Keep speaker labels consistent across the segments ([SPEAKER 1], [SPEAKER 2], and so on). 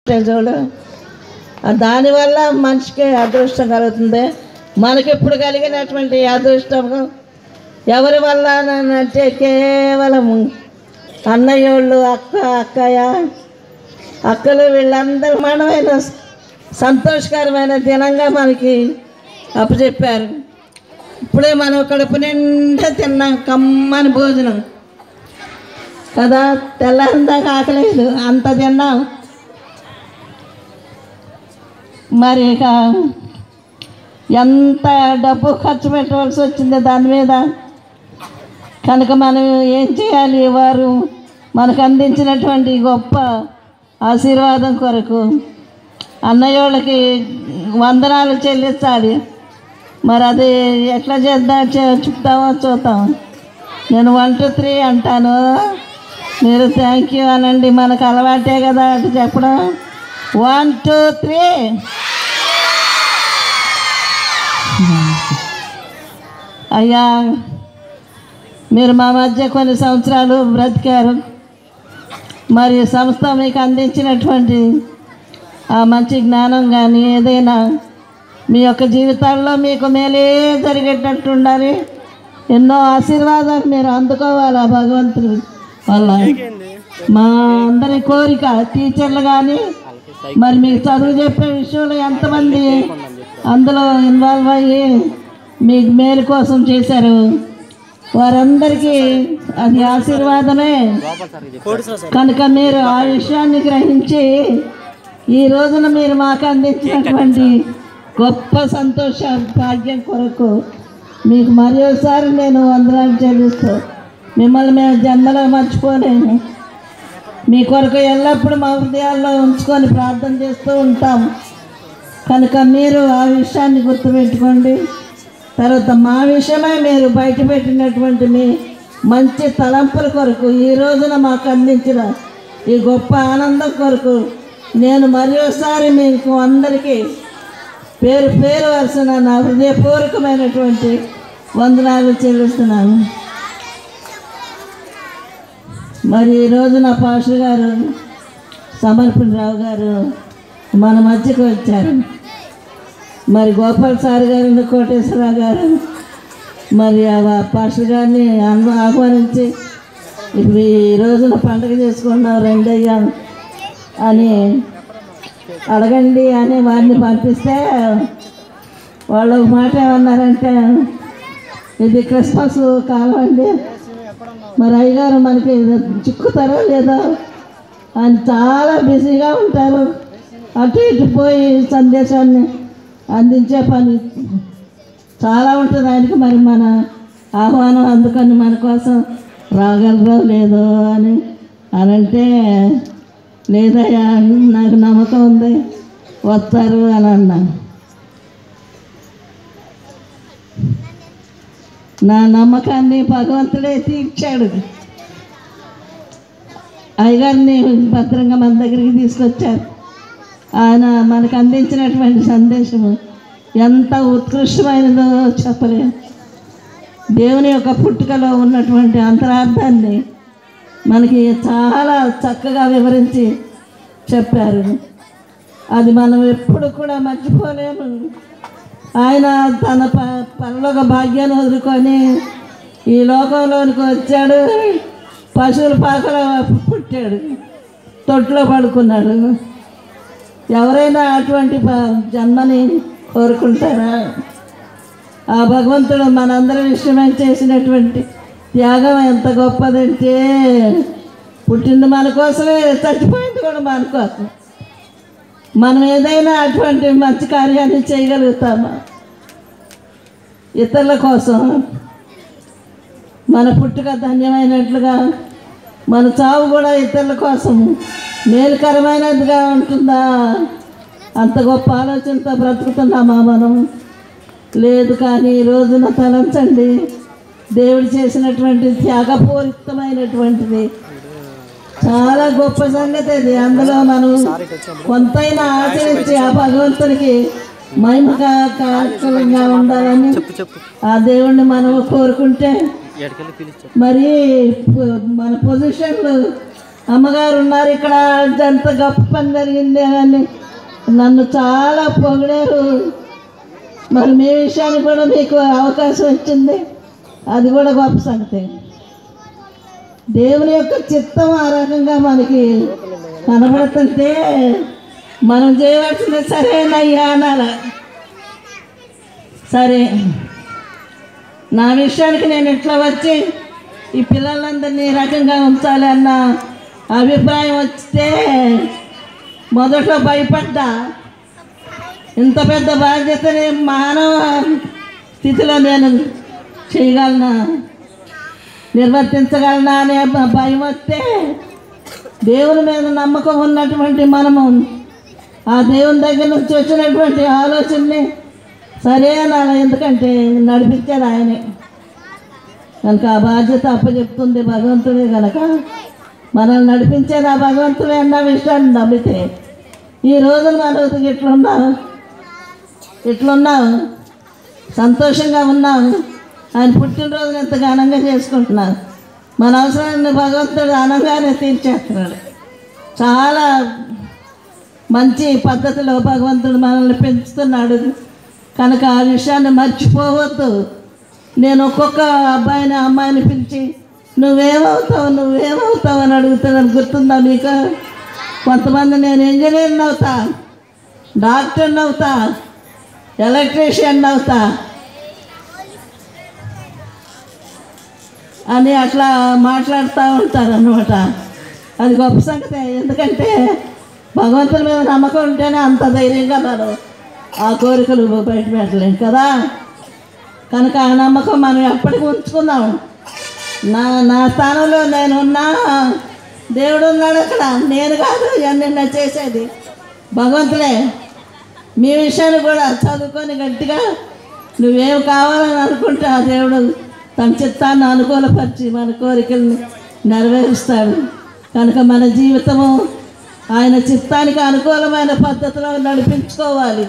[SPEAKER 1] చూడు ఆ దానివల్ల మనిషికి అదృష్టం కలుగుతుంది మనకి ఇప్పుడు కలిగినటువంటి అదృష్టం ఎవరి వల్ల అంటే కేవలం అన్నయ్యోళ్ళు అక్క అక్కయ్య అక్కలు వీళ్ళందరూ మనమైన సంతోషకరమైన దినంగా మనకి అప్పచెప్పారు ఇప్పుడే మనం కడుపు నిండా తిన్నాం కమ్మని భోజనం కదా తెల్లారిందాక ఆకలేదు అంత తిన్నాం మరి ఇక ఎంత డబ్బు ఖర్చు పెట్టవలసి వచ్చింది దాని మీద కనుక మనం ఏం చేయాలి వారు మనకు అందించినటువంటి గొప్ప ఆశీర్వాదం కొరకు అన్నయ్యోళ్ళకి వందనాలు చెల్లించాలి మరి అది ఎట్లా చేద్దాం చే- చెప్తామో చూద్దాం నేను వన్ టూ త్రీ అంటాను మీరు థ్యాంక్ యూ అనండి మనకు అలవాటే కదా అటు చెప్పడం వన్ టూ త్రీ అయ్యా మీరు మా మధ్య కొన్ని సంవత్సరాలు బ్రతికారు మరి సంస్థ మీకు అందించినటువంటి ఆ మంచి జ్ఞానం కానీ ఏదైనా మీ యొక్క జీవితాల్లో మీకు మేలే జరిగేటట్టు ఉండాలి ఎన్నో ఆశీర్వాదాలు మీరు అందుకోవాలి ఆ భగవంతుడు వల్ల మా అందరి కోరిక టీచర్లు కానీ మరి మీకు చదువు చెప్పే విషయంలో ఎంతమంది అందులో ఇన్వాల్వ్ అయ్యి మీకు మేలు కోసం చేశారు వారందరికీ అది ఆశీర్వాదమే కనుక మీరు ఆ విషయాన్ని గ్రహించి ఈ రోజున మీరు మాకు అందించినటువంటి గొప్ప సంతోష భాగ్యం కొరకు మీకు మరి ఒకసారి నేను వందనాలు చెల్లిస్తూ మిమ్మల్ని మేము జన్మలో మర్చిపోలేము మీ కొరకు ఎల్లప్పుడూ మా హృదయాల్లో ఉంచుకొని ప్రార్థన చేస్తూ ఉంటాం కనుక మీరు ఆ విషయాన్ని గుర్తుపెట్టుకోండి తర్వాత మా విషయమై మీరు బయట పెట్టినటువంటి మీ మంచి తలంపుల కొరకు ఈ రోజున మాకు అందించిన ఈ గొప్ప ఆనందం కొరకు నేను మరి ఒకసారి మీకు అందరికీ పేరు పేరు వరుసన నా హృదయపూర్వకమైనటువంటి వందనాలు చెల్లిస్తున్నాను మరి ఈరోజు నా పాస్టర్ గారు సమర్పణరావు గారు మన మధ్యకు వచ్చారు మరి గోపాల్ సార్ గారు కోటేశ్వరరావు గారు మరి ఆ పాస్టర్ గారిని ఆహ్వా- ఆహ్వానించి ఇప్పుడు ఈ రోజున పండుగ చేసుకున్నాం రెండయ్యా అని అడగండి అని వారిని పంపిస్తే వాళ్ళు ఒక మాట ఏమన్నారంటే ఇది క్రిస్మస్ కాలం అండి మరి అయ్యగారు మనకి చిక్కుతారో లేదో ఆయన చాలా బిజీగా ఉంటారు అటు ఇటు పోయి సందేశాన్ని అందించే పని చాలా ఉంటుంది ఆయనకి మరి మన ఆహ్వానం అందుకని మన కోసం రాగలరో లేదో అని అని అంటే లేదయ్యా నాకు నమ్మకం ఉంది వస్తారు అని అన్నా నా నమ్మకాన్ని భగవంతుడే తీర్చాడు అయ్యగారిని భద్రంగా మన దగ్గరికి తీసుకొచ్చారు ఆయన మనకు అందించినటువంటి సందేశము ఎంత ఉత్కృష్టమైనదో చెప్పలేము దేవుని యొక్క పుట్టుకలో ఉన్నటువంటి అంతరార్థాన్ని మనకి చాలా చక్కగా వివరించి చెప్పారు అది మనం ఎప్పుడు కూడా మర్చిపోలేము ఆయన తన ప పరలోక భాగ్యాన్ని వదులుకొని ఈ లోకంలోనికి వచ్చాడు పశువుల పాకలో పుట్టాడు తొట్టులో పడుకున్నాడు ఎవరైనా అటువంటి ప- జన్మని కోరుకుంటారా ఆ భగవంతుడు మనందరి విషయమై చేసినటువంటి త్యాగం ఎంత గొప్పదంటే పుట్టింది మన కోసమే చచ్చిపోయింది కూడా మన కోసం మనం ఏదైనా అటువంటి మంచి కార్యాన్ని చేయగలుగుతామా ఇతరుల కోసం మన పుట్టుక ధన్యమైనట్లుగా మన చావు కూడా ఇతరుల కోసం మేలుకరమైనదిగా ఉంటుందా అంత గొప్ప ఆలోచనతో బ్రతుకుతున్నామా మనం లేదు కానీ ఈ రోజున తలంచండి దేవుడు చేసినటువంటి త్యాగపూరితమైనటువంటిది చాలా గొప్ప సంగతి అది అందులో మనం కొంతైనా ఆచరించి ఆ భగవంతుడికి మహిమగా కాకలంగా ఉండాలని ఆ దేవుణ్ణి మనం కోరుకుంటే మరి పొ- మన పొజిషన్లు అమ్మగారు ఉన్నారు ఇక్కడ ఎంత గొప్ప పని జరిగింది అని నన్ను చాలా పొగిడారు మరి మీ విషయానికి కూడా మీకు అవకాశం వచ్చింది అది కూడా గొప్ప సంగతి దేవుని యొక్క చిత్తం ఆ రకంగా మనకి కనబడుతుంటే మనం చేయవలసింది సరేనయ్యా అనాల సరే నా విషయానికి నేను ఇట్లా వచ్చి ఈ పిల్లలందరినీ ఈ రకంగా ఉంచాలి అన్న అభిప్రాయం వస్తే మొదట్లో భయపడ్డా ఇంత పెద్ద బాధ్యతని మానవ స్థితిలో నేను చేయగలనా నిర్వర్తించగలనా అనే భ- భయం వస్తే దేవుని మీద నమ్మకం ఉన్నటువంటి మనము ఆ దేవుని దగ్గర నుంచి వచ్చినటువంటి ఆలోచనని సరే అనాలి ఎందుకంటే నడిపించాడు ఆయనే కనుక ఆ బాధ్యత అప్పచెప్తుంది భగవంతుడే కనుక మనల్ని నడిపించేది ఆ భగవంతుడే అన్న విషయాన్ని నమ్మితే ఈ రోజున మనం ఇట్లున్నావు ఇట్లున్నావు సంతోషంగా ఉన్నావు ఆయన పుట్టినరోజున ఎంత ఘనంగా చేసుకుంటున్నావు మన అవసరాన్ని భగవంతుడు అనంగానే తీర్చేస్తున్నాడు చాలా మంచి పద్ధతిలో భగవంతుడు మనల్ని పెంచుతున్నాడు కనుక ఆ విషయాన్ని మర్చిపోవద్దు నేను ఒక్కొక్క అబ్బాయిని అమ్మాయిని పిలిచి నువ్వేమవుతావు నువ్వేమవుతావు అని అడుగుతున్నాను గుర్తుందా మీకు కొంతమంది నేను ఇంజనీర్ని అవుతా డాక్టర్ని అవుతా ఎలక్ట్రీషియన్ అవుతా అని అట్లా మాట్లాడుతూ ఉంటారు అనమాట అది గొప్ప సంగతి ఎందుకంటే భగవంతుని మీద నమ్మకం ఉంటేనే అంత ధైర్యంగా మనం ఆ కోరికలు బయట పెట్టలేం కదా కనుక ఆ నమ్మకం మనం ఎప్పటికీ ఉంచుకుందాం నా నా స్థానంలో నేను ఉన్నా దేవుడు ఉన్నాడు అక్కడ నేను కాదు ఇవన్నీ నేను చేసేది భగవంతుడే మీ విషయాన్ని కూడా చదువుకొని గట్టిగా నువ్వేం కావాలని అనుకుంటే ఆ దేవుడు తన చిత్తాన్ని అనుకూలపరిచి మన కోరికల్ని నెరవేరుస్తాడు కనుక మన జీవితము ఆయన చిత్తానికి అనుకూలమైన పద్ధతిలో నడిపించుకోవాలి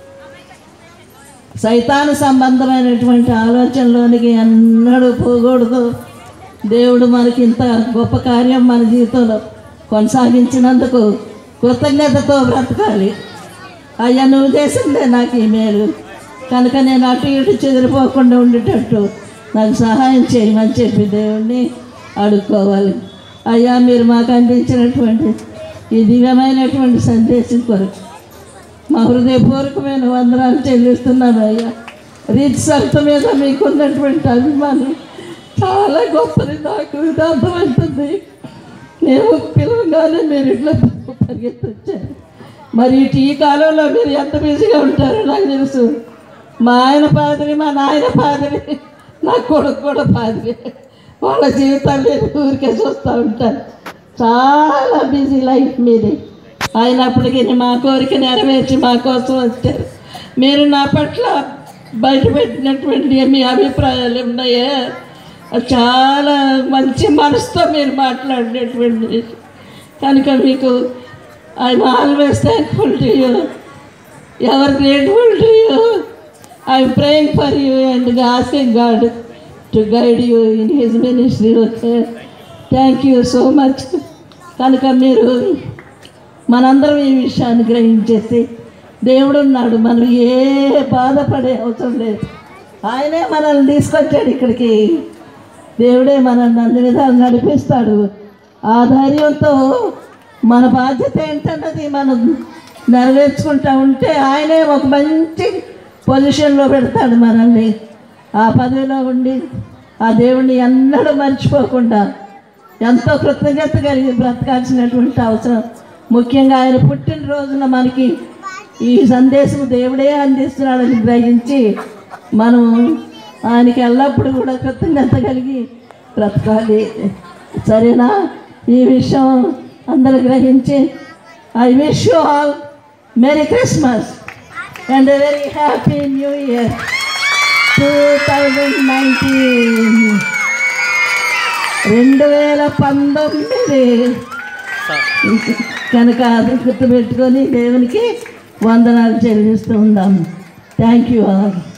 [SPEAKER 1] సైతాను సంబంధమైనటువంటి ఆలోచనలోనికి ఎన్నడూ పోకూడదు దేవుడు మనకి ఇంత గొప్ప కార్యం మన జీవితంలో కొనసాగించినందుకు కృతజ్ఞతతో బ్రతకాలి అయ్యా నువ్వు చేసిందే నాకు ఈ మేలు కనుక నేను అటు ఇటు చెదిరిపోకుండా ఉండేటట్టు నాకు సహాయం చేయమని చెప్పి దేవుణ్ణి అడుక్కోవాలి అయ్యా మీరు మాకు అందించినటువంటి ఈ దివ్యమైనటువంటి సందేశం కొరకు మా హృదయపూర్వకమైన వందనాలు చెల్లిస్తున్నాను అయ్యా రీచ్ సంత మీద మీకున్నటువంటి అభిమానం చాలా గొప్పది నాకు ఇది అర్థమవుతుంది నేను పిలవగానే మీరు ఇట్లా పరిగెత్తొచ్చారు మరి ఇటు ఈ కాలంలో మీరు ఎంత బిజీగా ఉంటారో నాకు తెలుసు మా ఆయన పాదిరి మా నాయన పాదిరి నా కొడుకు కూడా పాదిరి వాళ్ళ జీవితాలు నేను ఊరికే చూస్తూ ఉంటాను చాలా బిజీ లైఫ్ మీది అయినప్పటికీ మా కోరిక నెరవేర్చి మా కోసం వచ్చారు మీరు నా పట్ల బయటపెట్టినటువంటి మీ అభిప్రాయాలు ఉన్నాయే చాలా మంచి మనసుతో మీరు మాట్లాడినటువంటి కనుక మీకు I'm always thankful to you ever grateful to you I'm praying for you and asking God to guide you in his ministry okay thank you so much కనుక మీరు మనందరం ఈ విషయాన్ని గ్రహించేసి దేవుడు ఉన్నాడు మనం ఏ బాధపడే అవసరం లేదు ఆయనే మనల్ని తీసుకొచ్చాడు ఇక్కడికి దేవుడే మనల్ని అన్ని విధాలు నడిపిస్తాడు ఆ ధైర్యంతో మన బాధ్యత ఏంటన్నది మనం నెరవేర్చుకుంటా ఉంటే ఆయనే ఒక మంచి పొజిషన్లో పెడతాడు మనల్ని ఆ పదవిలో ఉండి ఆ దేవుణ్ణి ఎన్నడూ మర్చిపోకుండా ఎంతో కృతజ్ఞత కలిగి బ్రతకాల్సినటువంటి అవసరం ముఖ్యంగా ఆయన పుట్టినరోజున మనకి ఈ సందేశం దేవుడే అందిస్తున్నాడని గ్రహించి మనం ఆయనకి ఎల్లప్పుడూ కూడా కృతజ్ఞత కలిగి బ్రతకాలి సరేనా ఈ విషయం అందరూ గ్రహించి I wish you all merry Christmas and very happy new year two thousand nineteen రెండు వేల పంతొమ్మిది కనుక అది గుర్తుపెట్టుకొని దేవునికి వందనాలు చెల్లిస్తూ ఉందాం థ్యాంక్ యూ ఆల్